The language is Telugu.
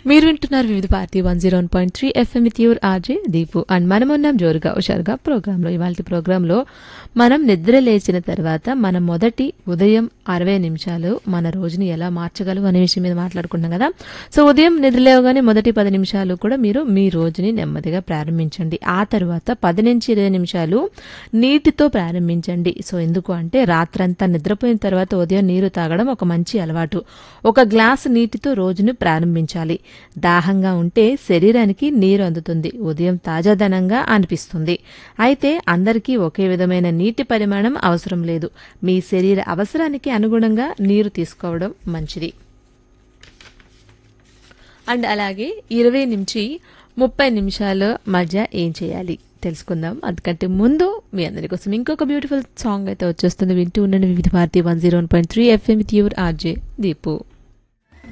మీరు వింటున్నారు వివిధ పార్టీ one zero one point three FM with your RJ Deepu and మనం ఉన్నాం జోరుగా హుషారుగా ప్రోగ్రాంలో ఇవాళ ప్రోగ్రాంలో మనం నిద్ర లేచిన తర్వాత మన మొదటి ఉదయం అరవై నిమిషాలు మన రోజుని ఎలా మార్చగలవు అనే విషయం మీద మాట్లాడుకున్నాం కదా సో ఉదయం నిద్ర లేవగానే మొదటి పది నిమిషాలు కూడా మీరు మీ రోజుని నెమ్మదిగా ప్రారంభించండి ఆ తర్వాత పది నుంచి ఇరవై నిమిషాలు నీటితో ప్రారంభించండి సో ఎందుకు అంటే రాత్రంతా నిద్రపోయిన తర్వాత ఉదయం నీరు తాగడం ఒక మంచి అలవాటు ఒక గ్లాసు నీటితో రోజును ప్రారంభించాలి దాహంగా ఉంటే శరీరానికి నీరు అందుతుంది ఉదయం తాజాదనంగా అనిపిస్తుంది అయితే అందరికీ ఒకే విధమైన నీటి పరిమాణం అవసరం లేదు మీ శరీర అవసరానికి అనుగుణంగా నీరు తీసుకోవడం మంచిది అండ్ అలాగే ఇరవై నుంచి ముప్పై నిమిషాల మధ్య ఏం చేయాలి తెలుసుకుందాం అందుకంటే ముందు మీ అందరి కోసం ఇంకొక బ్యూటిఫుల్ సాంగ్ అయితే వచ్చేస్తుంది వింటూ ఉండండి Vividh Bharati one zero one point three FM with your RJ Deepu